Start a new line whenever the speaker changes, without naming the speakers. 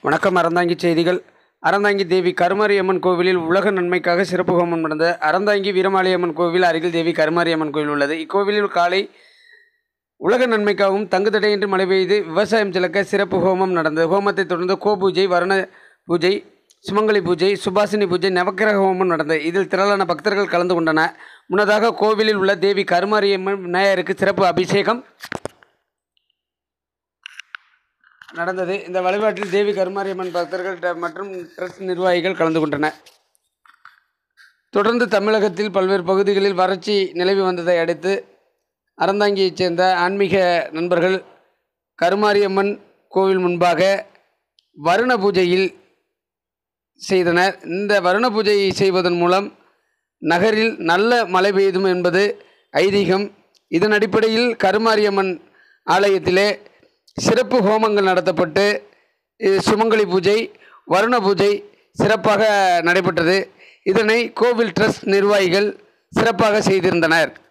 வணக்கம் அறந்தாங்கி செய்திகள் அறந்தாங்கி தேவி கருமாரியம்மன் கோவிலில் உலக நன்மைக்காக சிறப்பு ஹோமம் நடந்தது அறந்தாங்கி வீரமாளியம்மன் கோவில் அருகில் தேவி கருமாரியம்மன் கோவில் உள்ளது இக்கோவிலில் காலை உலக நன்மைக்காகவும் தங்கு தடையின்றி மழை பெய்து விவசாயம் சிலக்க சிறப்பு ஹோமம் நடந்தது ஹோமத்தை தொடர்ந்து கோ பூஜை வருண பூஜை சுமங்கலி பூஜை சுபாசினி பூஜை நவக்கிரக ஹோமம் நடந்தது இதில் திரளான பக்தர்கள் கலந்து கொண்டனர் முன்னதாக கோவிலில் உள்ள தேவி கருமாரியம்மன் விநாயகருக்கு சிறப்பு அபிஷேகம் நடந்தது இந்த வழிபாட்டில் தேவி கருமாரியம்மன் பக்தர்கள் ட- மற்றும் ட்ரஸ்ட் நிர்வாகிகள் கலந்து கொண்டனர் தொடர்ந்து தமிழகத்தில் பல்வேறு பகுதிகளில் வறட்சி நிலவி வந்ததை அடுத்து அறந்தாங்கியைச் சேர்ந்த ஆன்மீக நண்பர்கள் கருமாரியம்மன் கோவில் முன்பாக வருண பூஜையில் செய்தனர் இந்த வருண பூஜையை செய்வதன் மூலம் நகரில் நல்ல மழை பெய்தும் என்பது ஐதீகம் இதன் அடிப்படையில் கருமாரியம்மன் ஆலயத்திலே சிறப்பு ஹோமங்கள் நடத்தப்பட்டு இது சுமங்கலி பூஜை வருண பூஜை சிறப்பாக நடைபெற்றது இதனை கோவில் ட்ரஸ்ட் நிர்வாகிகள் சிறப்பாக செய்திருந்தனர்